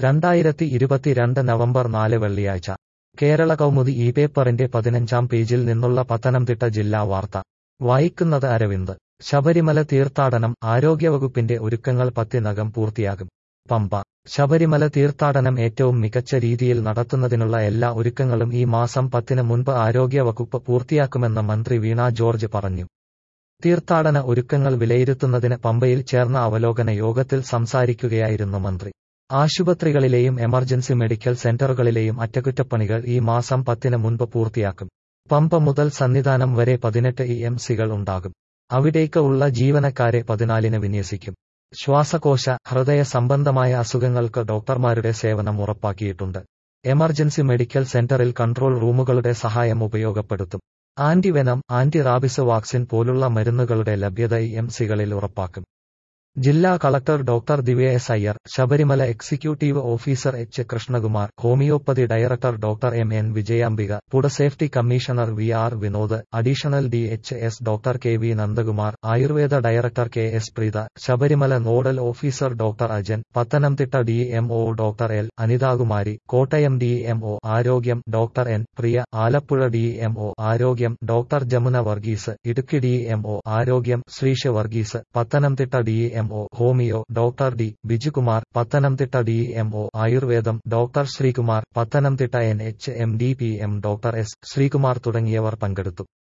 രണ്ടായിരത്തി ഇരുപത്തിരണ്ട് നവംബർ നാല് വെള്ളിയാഴ്ച കേരള കൗമുദി ഈ പേപ്പറിന്റെ പതിനഞ്ചാം പേജിൽ നിന്നുള്ള പത്തനംതിട്ട ജില്ലാ വാർത്ത വായിക്കുന്നത് അരവിന്ദ് ശബരിമല തീർത്ഥാടനം ആരോഗ്യവകുപ്പിന്റെ ഒരുക്കങ്ങൾ പത്തിനകം പൂർത്തിയാകും പമ്പ ശബരിമല തീർത്ഥാടനം ഏറ്റവും മികച്ച രീതിയിൽ നടത്തുന്നതിനുള്ള എല്ലാ ഒരുക്കങ്ങളും ഈ മാസം പത്തിന് മുൻപ് ആരോഗ്യവകുപ്പ് പൂർത്തിയാക്കുമെന്ന് മന്ത്രി വീണ ജോർജ് പറഞ്ഞു തീർത്ഥാടന ഒരുക്കങ്ങൾ വിലയിരുത്തുന്നതിന് പമ്പയിൽ ചേർന്ന അവലോകന യോഗത്തിൽ സംസാരിക്കുകയായിരുന്നു മന്ത്രി ആശുപത്രികളിലെയും എമർജൻസി മെഡിക്കൽ സെന്ററുകളിലെയും അറ്റകുറ്റപ്പണികൾ ഈ മാസം പത്തിന് മുൻപ് പൂർത്തിയാക്കും പമ്പ മുതൽ സന്നിധാനം വരെ പതിനെട്ട് ഇ എം സികൾ ഉണ്ടാകും അവിടേക്ക് ഉള്ള ജീവനക്കാരെ പതിനാലിന് വിന്യസിക്കും ശ്വാസകോശ ഹൃദയ സംബന്ധമായ അസുഖങ്ങൾക്ക് ഡോക്ടർമാരുടെ സേവനം ഉറപ്പാക്കിയിട്ടുണ്ട് എമർജൻസി മെഡിക്കൽ സെന്ററിൽ കൺട്രോൾ റൂമുകളുടെ സഹായം ഉപയോഗപ്പെടുത്തും ആന്റിവെനം ആന്റി റാബിസ് വാക്സിൻ പോലുള്ള മരുന്നുകളുടെ ലഭ്യത ഇ എം സികളിൽ ഉറപ്പാക്കും ജില്ലാ collector doctor Divya S Iyer Sabarimala executive officer H Krishnakumar homeopathy director doctor M N Vijayambika food safety commissioner V R Vinod additional D H S doctor K V Nandakumar Ayurveda director K S Preetha Sabarimala nodal officer doctor Ajan Pathanamthitta D M O doctor L Anitha Kumari Kottayam D M O ആരോഗ്യം doctor N Priya Alappuzha D M O ആരോഗ്യം doctor Jamuna Varghese Idukki D M O ആരോഗ്യം Sreesh Varghese Pathanamthitta D M O homeo doctor D Bijukumar Pathanamthitta D M O ആയുർവേദം doctor Sreekumar Pathanamthitta N H M D P M doctor S Sreekumar തുടങ്ങിയവർ പങ്കെടുത്തു